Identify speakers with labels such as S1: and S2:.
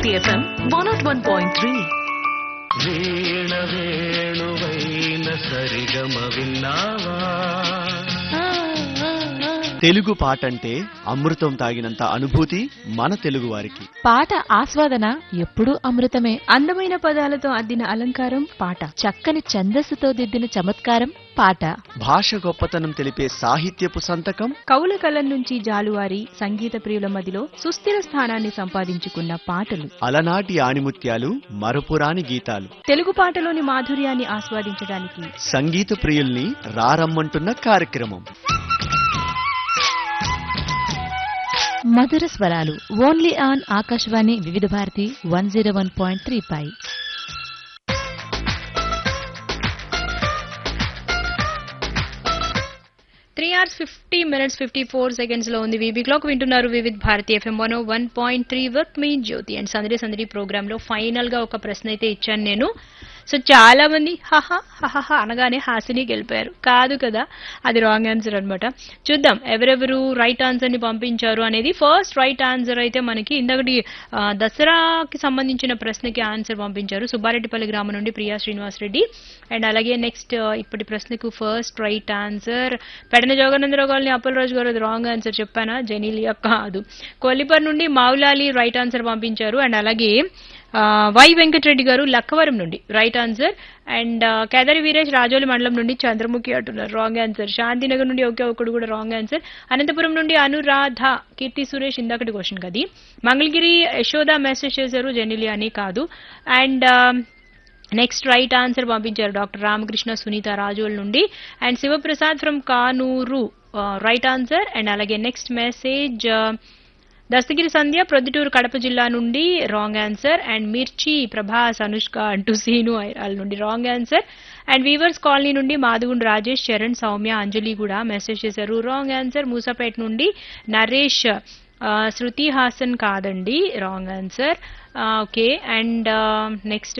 S1: Bharati FM one naught one point three
S2: వీణ వేణువైన సరిగమ విన్నావా
S3: తెలుగు పాటంటే అమృతం తాగినంత అనుభూతి మన తెలుగు వారికి
S4: పాట ఆస్వాదన ఎప్పుడూ అమృతమే
S5: అందమైన పదాలతో అద్దిన అలంకారం పాట
S4: చక్కని ఛందస్సుతో దిద్దిన చమత్కారం పాట
S3: భాష గొప్పతనం తెలిపే సాహిత్యపు సంతకం
S5: కవుల కలం నుంచి జాలువారి సంగీత ప్రియుల మదిలో సుస్థిర స్థానాన్ని సంపాదించుకున్న పాటలు
S3: అలనాటి ఆణిముత్యాలు మరపురాని గీతాలు
S5: తెలుగు పాటలోని మాధుర్యాన్ని ఆస్వాదించడానికి
S3: సంగీత ప్రియుల్ని రారమ్మంటున్న కార్యక్రమం
S4: మధుర స్వరాలు only on Akashvani Vividh Bharati one zero one point three పై
S5: three hours fifty minutes fifty four seconds లో ఉంది వీబీ క్లాక్ వింటున్నారు Vividh Bharati FM one one point three వర్క్ మీ జ్యోతి అండ్ సందడి సందడి ప్రోగ్రామ్ లో ఫైనల్ గా ఒక ప్రశ్న అయితే ఇచ్చాను నేను సో చాలా మంది హహ హహ అనగానే హాసిని గెలిపారు కాదు కదా అది రాంగ్ ఆన్సర్ అన్నమాట చూద్దాం ఎవరెవరు రైట్ ఆన్సర్ ని పంపించారు అనేది ఫస్ట్ రైట్ ఆన్సర్ అయితే మనకి ఇందకటి ఆ, దసరాకి సంబంధించిన ప్రశ్నకి ఆన్సర్ పంపించారు సుబ్బారెడ్డిపల్లి గ్రామం నుండి ప్రియా శ్రీనివాస్ రెడ్డి అండ్ అలాగే నెక్స్ట్ ఇప్పటి ప్రశ్నకు first right answer Pedana Joganandarao గారిని అప్పలరాజు గారు అది రాంగ్ ఆన్సర్ చెప్పానా జెనీలియా కాదు కొల్లిపర్ నుండి మావులాలి రైట్ ఆన్సర్ పంపించారు అండ్ అలాగే ఆ, వై వెంకటరెడ్డి గారు లక్కవరం నుండి రైట్ ఆన్సర్ అండ్ ఆ, కేదారి వీరేష్ రాజోలి మండలం నుండి చంద్రముఖి అంటున్నారు రాంగ్ ఆన్సర్ శాంతినగర్ నుండి ఒకే ఒకడు కూడా రాంగ్ ఆన్సర్ అనంతపురం నుండి అనురాధ కీర్తి సురేష్ ఇందాకటి క్వశ్చన్ కది మంగళగిరి యశోద మెసేజ్ చేశారు జెనిలి అని కాదు అండ్ నెక్స్ట్ రైట్ ఆన్సర్ పంపించారు డాక్టర్ రామకృష్ణ సునీత రాజోల్ నుండి and Sivaprasad from Kanuru right answer and అలాగే నెక్స్ట్ మెసేజ్ దస్తగిరి సంధ్య ప్రొద్దుటూరు కడప జిల్లా నుండి రాంగ్ ఆన్సర్ అండ్ మిర్చి ప్రభాస్ అనుష్క అంటూ సీను ఐరాల్ నుండి wrong answer and weavers colony నుండి మాదుగుండు రాజేష్ చరణ్ సౌమ్య అంజలి కూడా మెసేజ్ చేశారు రాంగ్ ఆన్సర్ మూసాపేట నుండి నరేష్ ఆ, శృతి హాసన్ కాదండి wrong answer okay and next